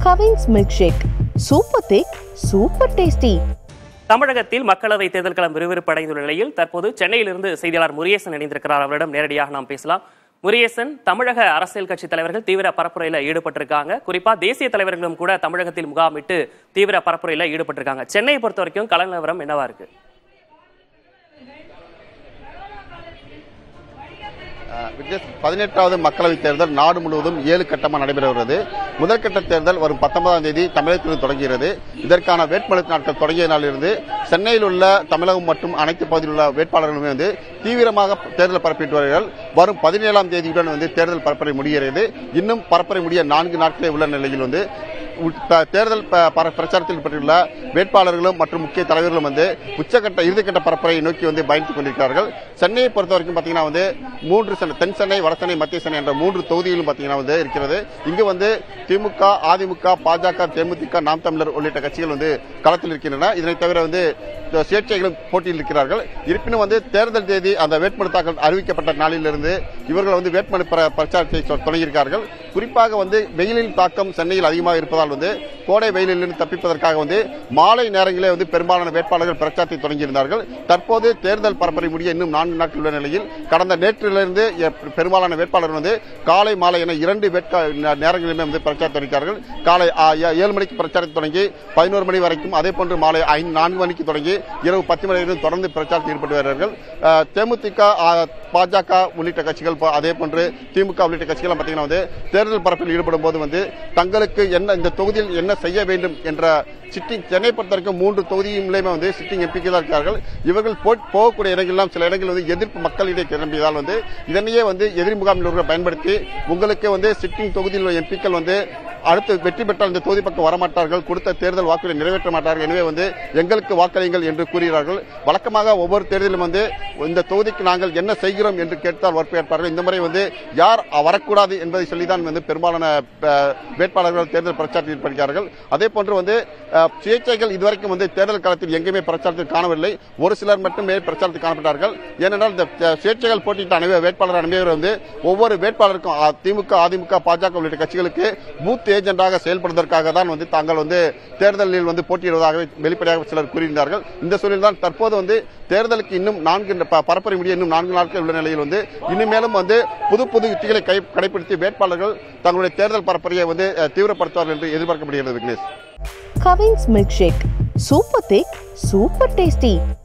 Cavin's milk shake super thick super tasty தமிழகத்தில் மக்களவை தேர்தல் களம் விறுவிறுப்படைந்துள்ள நிலையில் தற்போது சென்னையிலிருந்து செய்தியாளர் முருகேசன் இணைந்திருக்கிறார் அவரிடம் நேரடியாக நாம் பேசலாம் முருகேசன் தமிழக அரசியல் கட்சி தலைவர்கள் தீவிர பரப்புரையில ஈடுபட்டிருக்காங்க குறிப்பா தேசிய தலைவர்களும் கூட தமிழகத்தில் முகாமிட்டு தீவிர பரப்புரையில ஈடுபட்டிருக்காங்க சென்னையை பொறுத்த வரைக்கும் கள நிலவரம் என்னவா இருக்கு விக்னேஷ் பதினெட்டாவது மக்களவைத் தேர்தல் நாடு முழுவதும் ஏழு கட்டமாக நடைபெறுகிறது முதற்கட்ட தேர்தல் வரும் பத்தொன்பதாம் தேதி தமிழகத்திலிருந்து தொடங்குகிறது இதற்கான வேட்புமனு நாட்கள் தொடங்கிய நாளிலிருந்து சென்னையில் உள்ள தமிழகம் மற்றும் அனைத்து பகுதியில் உள்ள வேட்பாளர்களுமே வந்து தீவிரமாக தேர்தல் பரப்பிட்டு வருகிறார்கள் வரும் பதினேழாம் தேதியுடன் வந்து தேர்தல் பரப்புரை முடிகிறது இன்னும் பரப்புரை முடிய நான்கு நாட்களே உள்ள நிலையில் வந்து உள்- த- தேர்தல் ப- பர- பிரச்சாரத்தில் பெற்றுள்ள வேட்பாளர்களும் மற்றும் முக்கிய தலைவர்களும் வந்து உச்சக்கட்ட இறுதிக்கட்ட பரப்புரையை நோக்கி வந்து பயணித்துக் கொண்டிருக்கிறார்கள் சென்னையை பொறுத்த வரைக்கும் பாத்தீங்கன்னா வந்து மூன்று சென்னை தென் சென்னை வட சென்னை மத்திய சென்னை என்ற மூன்று தொகுதிகளும் பாத்தீங்கன்னா வந்து இருக்கிறது இங்கு வந்து திமுக அதிமுக பாஜக தேமுதிக நாம் தமிழர் உள்ளிட்ட கட்சிகள் வந்து களத்தில் இருக்கின்றன இதனை தவிர வந்து இந்த சுயேட்சைகளும் போட்டியில் இருக்கிறார்கள் இருப்பினும் வந்து தேர்தல் தேதி அந்த வேட்புமனு தாக்கல் அறிவிக்கப்பட்ட நாளிலிருந்து இவர்கள் வந்து வேட்புமனு பிர- பிரச்சாரத்தை தொ- தொடங்கியிருக்கிறார்கள் குறிப்பாக வந்து வெயிலின் தாக்கம் சென்னையில் அதிகமாக இருப்பதால் வந்து கோடை வெயிலிலிருந்து தப்பிப்பதற்காக வந்து மாலை நேரங்களே வந்து பெரும்பாலான வேட்பாளர்கள் பிரச்சாரத்தை தொடங்கியிருந்தார்கள் தற்போது தேர்தல் பரப்புரை முடிய இன்னும் நான்கு நாட்கள் உள்ள நிலையில் கடந்த நேற்றிலிருந்து எ- பெரும்பாலான வேட்பாளர்கள் வந்து காலை மாலை என இரண்டு வேட்கா நே- நேரங்களிலுமே வந்து பிரச்சாரம் தொடங்கினார்கள் காலை ஆ, ஏ- ஏழு மணிக்கு பிரச்சாரத்தை தொடங்கி பதினோரு மணி வரைக்கும் அதே போன்று மாலை ஐந்து நான்கு மணிக்கு தொடங்கி இரவு பத்து மணி வரைக்கும் தொடர்ந்து பிரச்சாரத்தில் ஈடுபட்டு வருகிறார்கள் ஆ, தேமுதிக ஆ, பாஜக உள்ளிட்ட கட்சிகள் ப- அதே போன்று திமுக உள்ளிட்ட கட்சிகள் பார்த்தீங்கன்னா வந்து தேர்தல் பரப்பில் ஈடுபடும் போது வந்து தங்களுக்கு என்ன இந்த தொகுதியில் என்ன செய்ய வேண்டும் என்ற சிட்டிங் சென்னை பொறுத்த வரைக்கும் மூன்று தொகுதியிலுமே வந்து சிட்டிங் எம்பிக்கு தான் இருக்கிறார்கள் இவர்கள் போ- போகக்கூடிய இடங்கள்லாம் சில இடங்களில் வந்து எதிர்ப்பு மக்களிடையே கிளம்பியதால் வந்து இதனையே வந்து எதிரி முகாமில் உள்ளவர்கள் பயன்படுத்தி உங்களுக்கு வந்து சிட்டிங் தொகுதியில் உள்ள எம்பிக்கள் வந்து அடுத்து வெற்றி பெற்றால் இந்த தொகுதி பக்கம் வரமாட்டார்கள் கொடுத்த தேர்தல் வாக்குகளை நிறைவேற்ற மாட்டார்கள் எனவே வந்து எங்களுக்கு வாக்களியுங்கள் என்று கூறுகிறார்கள் வழக்கமாக ஒவ்வொரு தேர்தலும் வந்து இந்த தொகுதிக்கு நாங்கள் என்ன செய்கிறோம் என்று கேட்டால் வரப்பேற்பார்கள் இந்த முறை வந்து யார் வரக்கூடாது என்பதை சொல்லிதான் வந்து பெரும்பாலான அஹ், வேட்பாளர்கள் தேர்தல் பிரச்சாரத்தில் ஈடுபடுகிறார்கள் அதே போன்று வந்து அஹ், சுயேட்சைகள் இதுவரைக்கும் வந்து தேர்தல் காலத்தில் எங்கேயுமே பிரச்சாரத்தில் காணவில்லை ஒரு சிலர் மட்டுமே பிரச்சாரத்தில் காணப்பட்டார்கள் ஏனென்றால் இந்த அஹ், சுயேட்சைகள் போட்டியிட்ட அனைவர் வேட்பாளர் அனைவரும் வந்து ஒவ்வொரு வேட்பாளருக்கும் அ, திமுக அதிமுக பாஜக உள்ளிட்ட கட்சிகளுக்கு பூத் ஏஜென்டாக செயல்படுவதற்காக தான் வந்து தாங்கள் வந்து தேர்தலில் வந்து போட்டியிடுவதாக வெளிப்படையாக சிலர் கூறியிருந்தார்கள் இந்த சூழலில் தான் தற்போது வந்து தேர்தலுக்கு இன்னும் நான்கு ப- பரப்புரை முடிய இன்னும் நான்கு நாட்கள் உள்ள நிலையில் வந்து இனிமேலும் வந்து புது புது யுக்திகளை கை கடைபிடித்து வேட்பாளர்கள் தங்களுடைய தேர்தல் பரப்புரையை வந்து அஹ், தீவிரப்படுத்துவார்கள் என்று எதிர்பார்க்கப்படுகிறது Vignesh Cavin's milk shake super thick super tasty